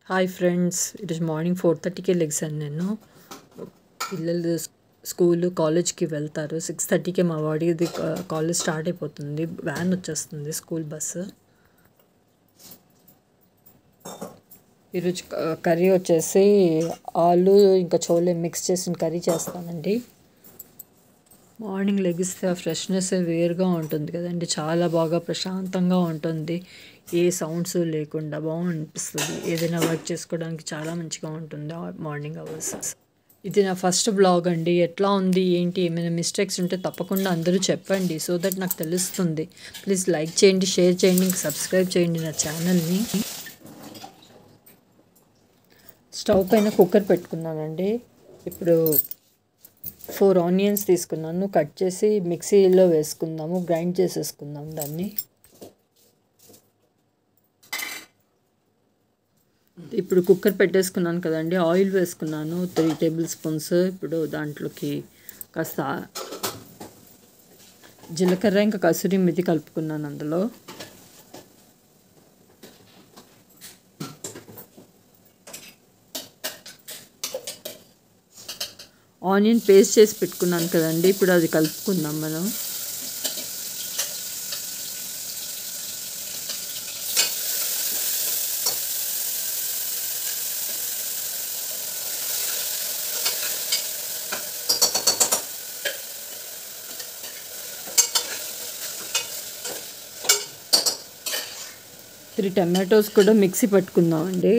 hi friends ఈరోజు morning four థర్టీకే లెగ్సాను నేను పిల్లలు స్- స్కూల్ కాలేజ్కి వెళ్తారు సిక్స్ థర్టీకే మా వాడిది కా- కాలేజ్ స్టార్ట్ అయిపోతుంది వ్యాన్ వచ్చేస్తుంది స్కూల్ బస్సు ఈరోజు క- కర్రీ వచ్చేసి ఆలు ఇంకా చోలే మిక్స్ చేసిన కర్రీ చేస్తానండి మార్నింగ్ లెగిస్తే ఆ ఫ్రెష్నెస్ వేరుగా ఉంటుంది కదండి చాలా బాగా ప్రశాంతంగా ఉంటుంది ఏ సౌండ్స్ లేకుండా బాగా అనిపిస్తుంది ఏదైనా వర్క్ చేసుకోవడానికి చాలా మంచిగా ఉంటుంది ఆ మార్నింగ్ అవర్స్ ఇది నా ఫస్ట్ బ్లాగ్ అండి ఎట్లా ఉంది ఏంటి ఏమైనా మిస్టేక్స్ ఉంటే తప్పకుండా అందరూ చెప్పండి సో దట్ నాకు తెలుస్తుంది ప్లీజ్ లైక్ చేయండి షేర్ చేయండి ఇంకా సబ్స్క్రైబ్ చేయండి నా ఛానల్ని స్టవ్ పైన కుక్కర్ పెట్టుకున్నానండి ఇప్పుడు ఫోర్ ఆనియన్స్ తీసుకున్నాను కట్ చేసి మిక్సీలో వేసుకుందాము గ్రైండ్ చేసేసుకుందాం దాన్ని ఇప్పుడు కుక్కర్ పెట్టేసుకున్నాను కదండి ఆయిల్ వేసుకున్నాను త్రీ టేబుల్ స్పూన్స్ ఇప్పుడు దాంట్లోకి కాస్త జీలకర్ర ఇంకా కసూరి మెతి కలుపుకున్నాను అందులో ఆనియన్ పేస్ట్ చేసి పెట్టుకున్నాను కదండి ఇప్పుడు అది కలుపుకుందాం మనం త్రీ టమాటోస్ కూడా మిక్సీ పట్టుకుందామండి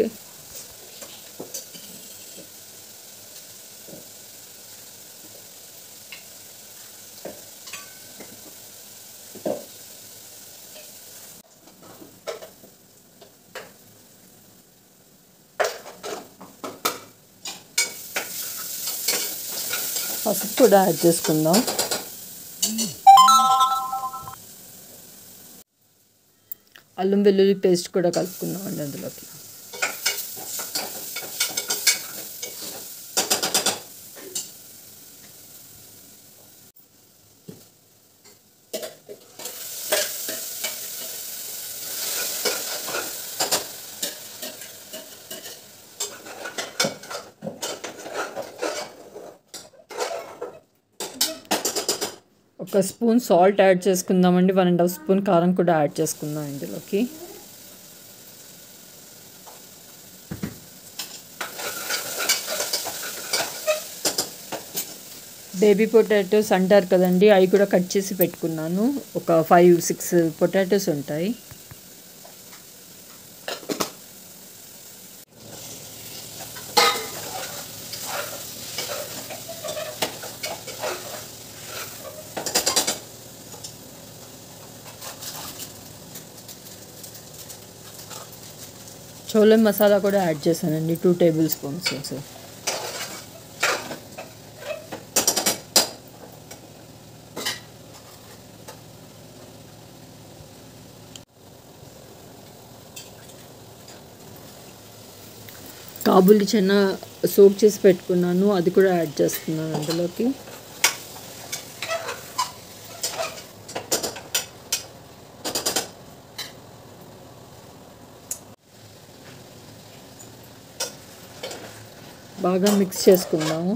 పసుపు కూడా యాడ్ చేసుకుందాం అల్లం వెల్లుల్లి పేస్ట్ కూడా కలుపుకుందాం అండి అందులోకి ఒక స్పూన్ సాల్ట్ యాడ్ చేసుకుందామండి వన్ అండ్ హాఫ్ స్పూన్ కారం కూడా యాడ్ చేసుకుందాం ఇందులోకి బేబీ పొటాటోస్ అంటారు కదండి అవి కూడా కట్ చేసి పెట్టుకున్నాను ఒక ఫైవ్ సిక్స్ పొటాటోస్ ఉంటాయి చోలే మసాలా కూడా యాడ్ చేశానండి టూ టేబుల్ స్పూన్స్ కాబులి చెన్న సోక్ చేసి పెట్టుకున్నాను అది కూడా యాడ్ చేస్తున్నాను అందులోకి బాగా మిక్స్ చేసుకుందాము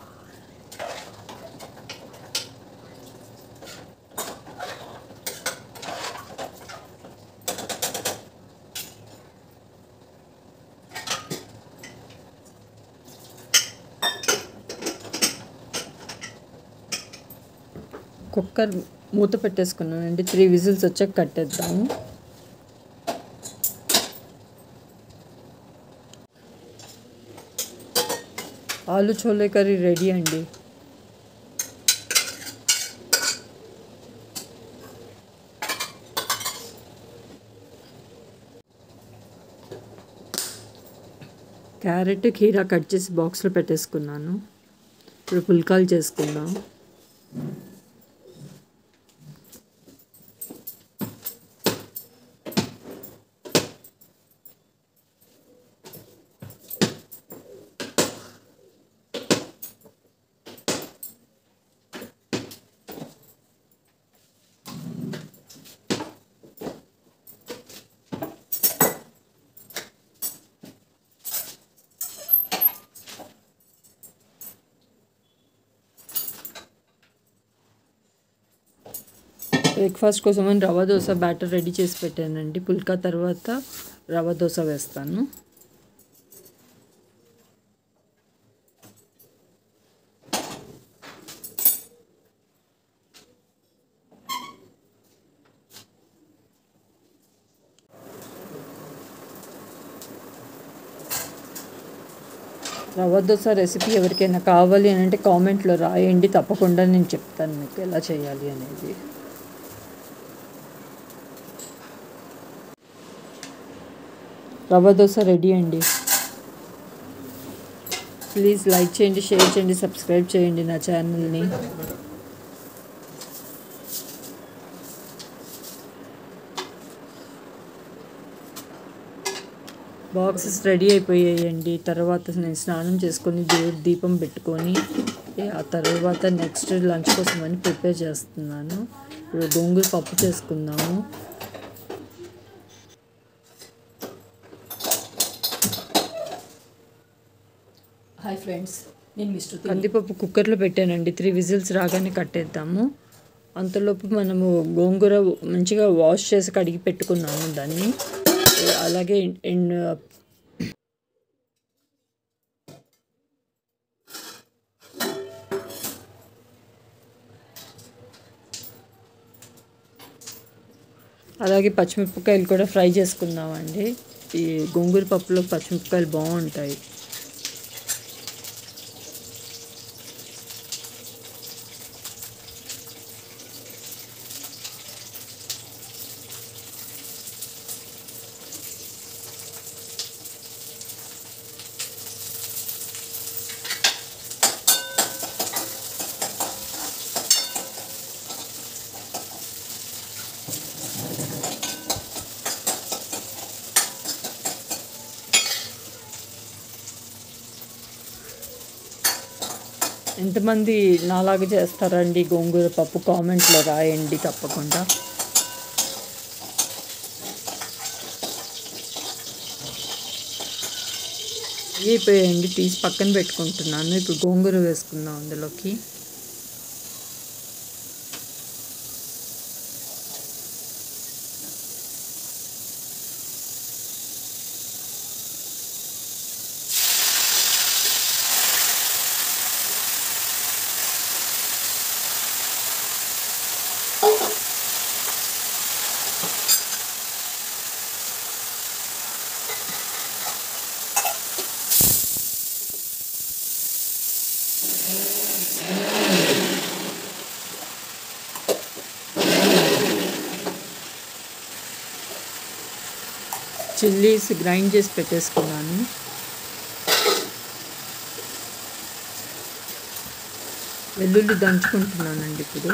కుక్కర్ మూత పెట్టేసుకున్నానండి త్రీ విజిల్స్ వచ్చాక కట్టేద్దాము ఆలు చోలే కర్రీ రెడీ అండి క్యారెట్ కీరా కట్ చేసి బాక్స్లో పెట్టేసుకున్నాను ఇప్పుడు పుల్కాలు చేసుకుందాం బ్రేక్ఫాస్ట్ కోసం అని రవ్వ దోశ బ్యాటర్ రెడీ చేసి పెట్టానండి పుల్కా తర్వాత రవ్వ దోశ వేస్తాను రవ్వ దోశ రెసిపీ ఎవరికైనా కావాలి అని అంటే కామెంట్లో రాయండి తప్పకుండా నేను చెప్తాను మీకు ఎలా చేయాలి అనేది రవ్వ దోశ రెడీ అండి ప్లీజ్ లైక్ చేయండి షేర్ చేయండి సబ్స్క్రైబ్ చేయండి నా ఛానల్ని బాక్సెస్ రెడీ అయిపోయాయండి తర్వాత నేను స్నానం చేసుకొని దేవుడి దీపం పెట్టుకొని ఆ తర్వాత నెక్స్ట్ లంచ్ కోసం అని ప్రిపేర్ చేస్తున్నాను ఇప్పుడు గోంగూర పప్పు చేసుకుందాము హాయ్ ఫ్రెండ్స్ నేను మీ శృతి కందిపప్పు కుక్కర్లో పెట్టానండి త్రీ విజిల్స్ రాగానే కట్టేద్దాము అంతలోపు మనము గోంగూర మంచిగా వాష్ చేసి కడిగి పెట్టుకున్నాము దాన్ని అలాగే ఎండ్ అలాగే పచ్చిమిరపకాయలు కూడా ఫ్రై చేసుకుందామండి ఈ గోంగూర పప్పులో పచ్చిమిరపకాయలు బాగుంటాయి ఎంతమంది నాలాగా చేస్తారండి గోంగూర పప్పు కామెంట్లో రాయండి తప్పకుండా అయిపోయాయండి తీసి పక్కన పెట్టుకుంటున్నాను ఇప్పుడు గోంగూర వేసుకుందాం అందులోకి చిల్లీస్ గ్రైండ్ చేసి పెట్టేసుకున్నాను వెల్లుల్లి దంచుకుంటున్నానండి ఇప్పుడు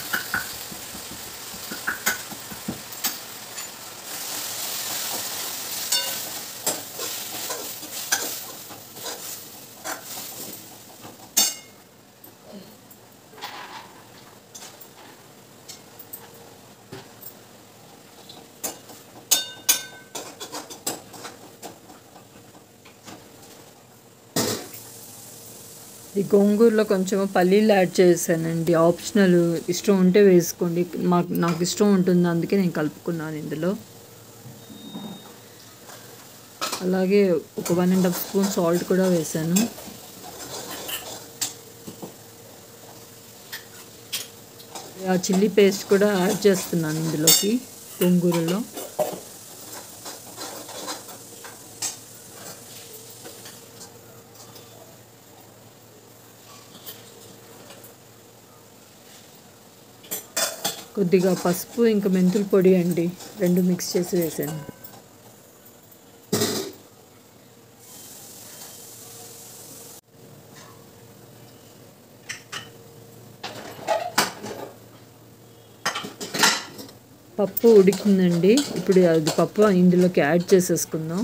ఈ గోంగూరలో కొంచెం పల్లీలు యాడ్ చేశానండి ఆప్షనల్ ఇష్టం ఉంటే వేసుకోండి మాకు నాకు ఇష్టం ఉంటుంది అందుకే నేను కలుపుకున్నాను ఇందులో అలాగే ఒక one and half spoon salt కూడా వేసాను ఆ చిల్లీ పేస్ట్ కూడా యాడ్ చేస్తున్నాను ఇందులోకి గోంగూరలో కొద్దిగా పసుపు ఇంకా మెంతుల పొడి అండి రెండు మిక్స్ చేసి వేసాను పప్పు ఉడికిందండి ఇప్పుడు అది పప్పు ఇందులోకి యాడ్ చేసేసుకుందాం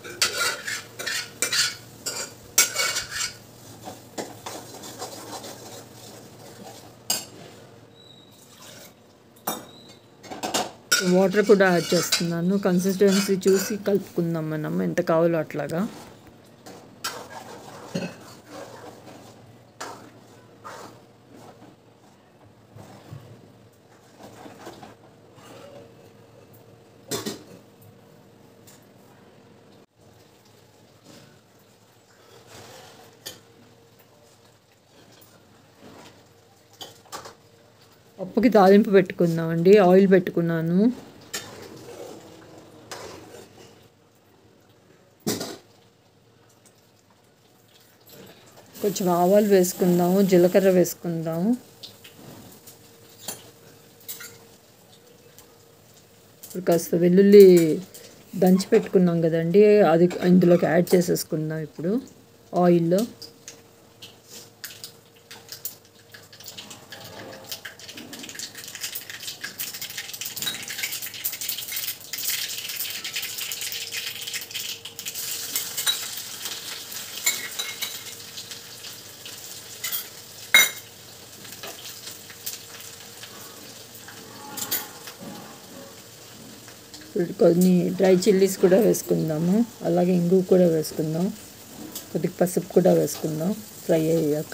వాటర్ కూడా యాడ్ చేస్తున్నాను కన్సిస్టెన్సీ చూసి కలుపుకుందాం మనం ఎంత కావాలో అట్లాగా పప్పుకి తాలింపు పెట్టుకుందామండి ఆయిల్ పెట్టుకున్నాను కొంచెం ఆవాలు వేసుకుందాము జీలకర్ర వేసుకుందాము ఇప్పుడు కాస్త వెల్లుల్లి దంచి పెట్టుకున్నాం కదండి అది ఇందులోకి యాడ్ చేసేసుకుందాం ఇప్పుడు ఆయిల్లో ఇప్పుడు కొన్ని డ్రై చిల్లీస్ కూడా వేసుకుందాము అలాగే ఇంగు కూడా వేసుకుందాం కొద్దిగా పసుపు కూడా వేసుకుందాం ఫ్రై అయ్యాక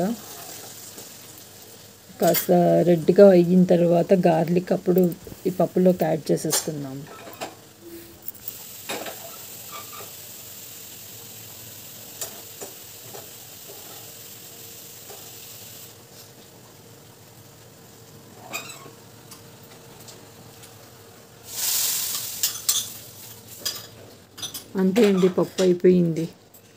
కాస్త రెడ్గా అయిన తర్వాత గార్లిక్ అప్పుడు ఈ పప్పులోకి యాడ్ చేసేసుకుందాం అంతే అండి పప్పు అయిపోయింది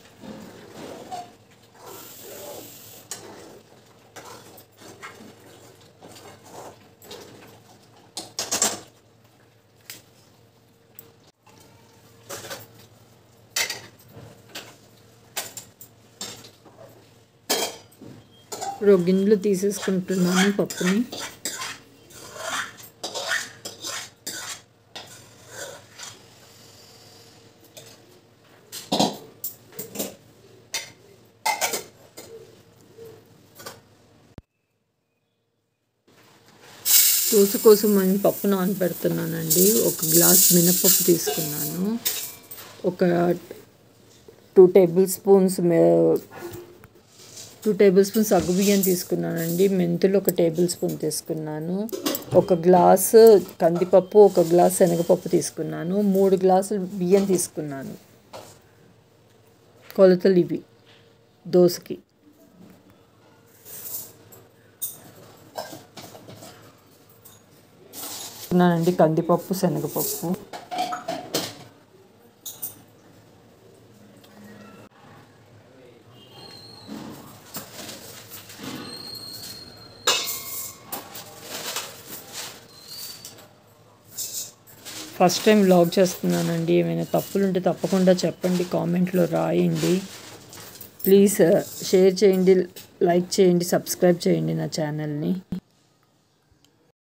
ఇప్పుడు ఒక గిన్నెలో తీసేసుకుంటున్నాను పప్పుని దోశ కోసం నేను పప్పు నానబెడుతున్నానండి ఒక గ్లాస్ మినపప్పు తీసుకున్నాను ఒక two tablespoons two tablespoons బియ్యం తీసుకున్నానండి మెంతులు ఒక టేబుల్ స్పూన్ తీసుకున్నాను ఒక గ్లాసు కందిపప్పు ఒక గ్లాస్ శనగపప్పు తీసుకున్నాను మూడు గ్లాసులు బియ్యం తీసుకున్నాను కొలతలు ఇవి దోశకి తీసుకున్నానండి కందిపప్పు శనగపప్పు ఫస్ట్ టైం వ్లాగ్ చేస్తున్నానండి ఏమైనా తప్పులుంటే తప్పకుండా చెప్పండి కామెంట్లో రాయండి ప్లీజ్ షేర్ చేయండి లైక్ చేయండి సబ్స్క్రైబ్ చేయండి నా ఛానల్ని